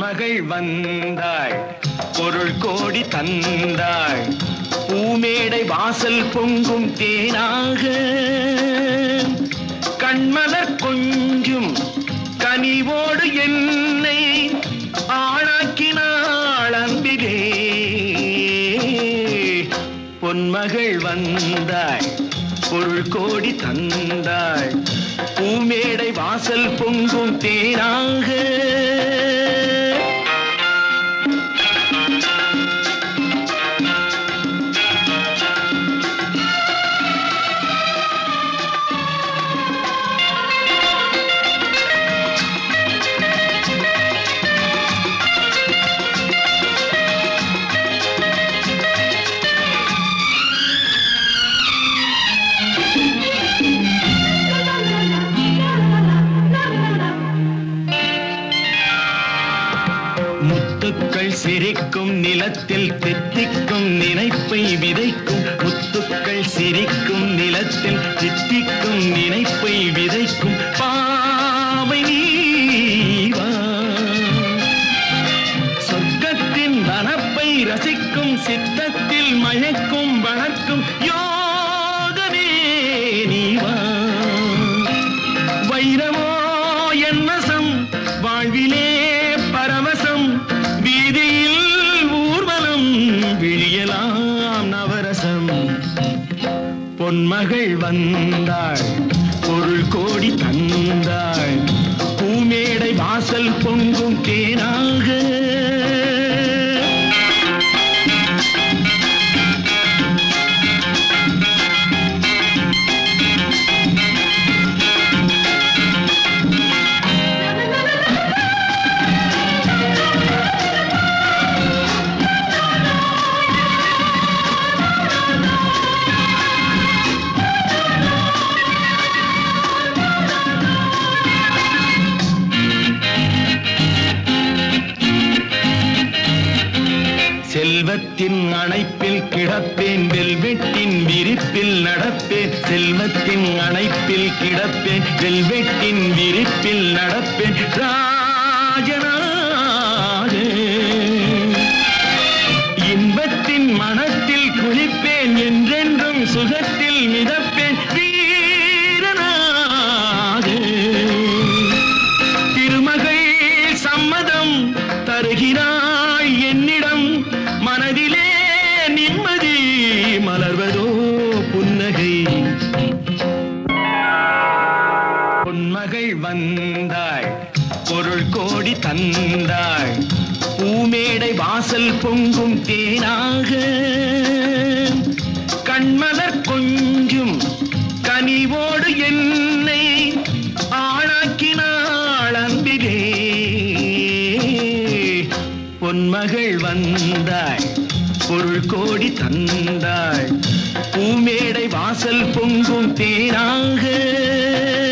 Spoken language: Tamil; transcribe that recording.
பொன்மகள் வந்தாள் பொருள் கோடி தந்தாள் பூமேடை வாசல் பொங்கும் தேனாக கண்மலர் கொஞ்சும் கனிவோடு என்னை ஆளாக்கினாள் அன்பிலே பொன்மகள் வந்தாள் பொருள் கோடி தந்தாள் பூமேடை வாசல் பொங்கும் தேனாக முத்துக்கள் சிரிக்கும் நிலத்தில் தித்திக்கும் நினைப்பை விதைக்கும் முத்துக்கள் சிரிக்கும் நிலத்தில் தித்திக்கும் நினைப்பை விதைக்கும் பாவை நீவா சொர்க்கத்தின் வனப்பை ரசிக்கும் சித்தத்தில் மயக்கும் வளர்க்கும் யோகமே நீவா வைரமோ என் வசம் வாழ்விலே பரவசம் வீதியில் ஊர்வலம் விழியலாம் நவரசம் பொன்மகள் வந்தாள் பொருள் கோடி தந்தாள் பூமேடை வாசல் பொங்கும் தேனாக செல்வத்தின் அணைப்பில் கிடப்பேன் வெல்வெட்டின் விரிப்பில் நடப்பேன் செல்வத்தின் அணைப்பில் கிடப்பேன் வெல்வெட்டின் விரிப்பில் நடப்பேன் ராஜனாக இன்பத்தின் மனத்தில் குளிப்பேன் என்றென்றும் சுகத்தில் மிதப்பேன் வீரனாக திருமகள் சம்மதம் தருகிறாள் என்னிடம் மனதிலே நிம்மதி மலர்வதோ புன்னகை பொன்மகள் வந்தாள் பொருள் கோடி தந்தாள் பூமேடை வாசல் பொங்கும் தேனாக கண்மலர் கொஞ்சும் கனிவோடு என்னை ஆளாக்கினாள் அன்பிலே பொன்மகள் வந்தாள் பொருள் கோடி தந்தாள் பூமேடை வாசல் பொங்கும் தேனாக